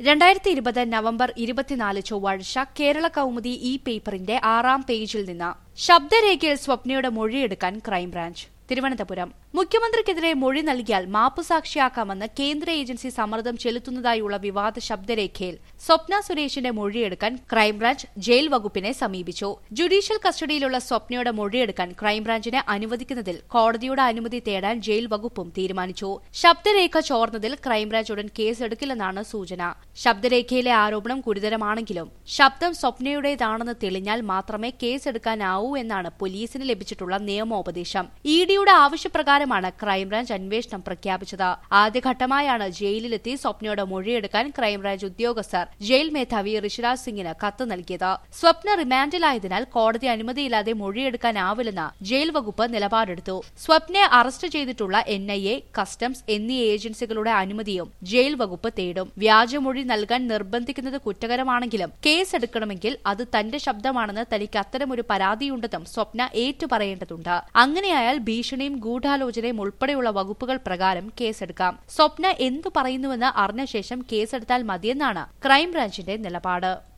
രണ്ടായിരത്തി ഇരുപത് നവംബർ ഇരുപത്തിനാല് ചൊവ്വാഴ്ച കേരള കൗമുദി ഇ പേപ്പറിന്റെ ആറാം പേജിൽ നിന്ന് ശബ്ദരേഖയിൽ സ്വപ്നയുടെ മൊഴിയെടുക്കാൻ ക്രൈംബ്രാഞ്ച് തിരുവനന്തപുരം മുഖ്യമന്ത്രിക്കെതിരെ മൊഴി നൽകിയാൽ മാപ്പുസാക്ഷിയാക്കാമെന്ന് കേന്ദ്ര ഏജൻസി സമ്മർദ്ദം ചെലുത്തുന്നതായുള്ള വിവാദ ശബ്ദരേഖയിൽ സ്വപ്ന സുരേഷിന്റെ മൊഴിയെടുക്കാൻ ക്രൈംബ്രാഞ്ച് ജയിൽ വകുപ്പിനെ സമീപിച്ചു ജുഡീഷ്യൽ കസ്റ്റഡിയിലുള്ള സ്വപ്നയുടെ മൊഴിയെടുക്കാൻ ക്രൈംബ്രാഞ്ചിനെ അനുവദിക്കുന്നതിൽ കോടതിയുടെ അനുമതി തേടാൻ ജയിൽ വകുപ്പും തീരുമാനിച്ചു ശബ്ദരേഖ ചോർന്നതിൽ ക്രൈംബ്രാഞ്ച് ഉടൻ കേസെടുക്കില്ലെന്നാണ് സൂചന ശബ്ദരേഖയിലെ ആരോപണം ഗുരുതരമാണെങ്കിലും ശബ്ദം സ്വപ്നയുടേതാണെന്ന് തെളിഞ്ഞാൽ മാത്രമേ കേസെടുക്കാനാവൂ എന്നാണ് പോലീസിന് ലഭിച്ചിട്ടുള്ള നിയമോപദേശം ഇ ഡിയുടെ ആവശ്യപ്രകാരമാണ് ക്രൈംബ്രാഞ്ച് അന്വേഷണം പ്രഖ്യാപിച്ചത് ആദ്യഘട്ടമായാണ് ജയിലിലെത്തി സ്വപ്നയുടെ മൊഴിയെടുക്കാൻ ക്രൈംബ്രാഞ്ച് ഉദ്യോഗസ്ഥർ ജയിൽ മേധാവി ഋഷിരാജ് സിംഗിന് കത്ത് നൽകിയത് സ്വപ്ന റിമാൻഡിലായതിനാൽ കോടതി അനുമതിയില്ലാതെ മൊഴിയെടുക്കാനാവില്ലെന്ന് ജയിൽ വകുപ്പ് നിലപാടെടുത്തു സ്വപ്നയെ അറസ്റ്റ് ചെയ്തിട്ടുള്ള എൻ ഐ എ കസ്റ്റംസ് എന്നീ ഏജൻസികളുടെ അനുമതിയും ജയിൽ വകുപ്പ് തേടും വ്യാജമൊഴി നൽകാൻ നിർബന്ധിക്കുന്നത് കുറ്റകരമാണെങ്കിലും കേസെടുക്കണമെങ്കിൽ അത് തന്റെ ശബ്ദമാണെന്ന് തനിക്ക് അത്തരമൊരു പരാതിയുണ്ടെന്നും സ്വപ്ന ഏറ്റുപറയേണ്ടതുണ്ട് അങ്ങനെയായാൽ ഭീഷണിയും ഗൂഢാലോചനയും ഉൾപ്പെടെയുള്ള വകുപ്പുകൾ പ്രകാരം കേസെടുക്കാം സ്വപ്ന എന്തു പറയുന്നുവെന്ന് അറിഞ്ഞ ശേഷം കേസെടുത്താൽ മതിയെന്നാണ് ക്രൈംബ്രാഞ്ചിന്റെ നിലപാട്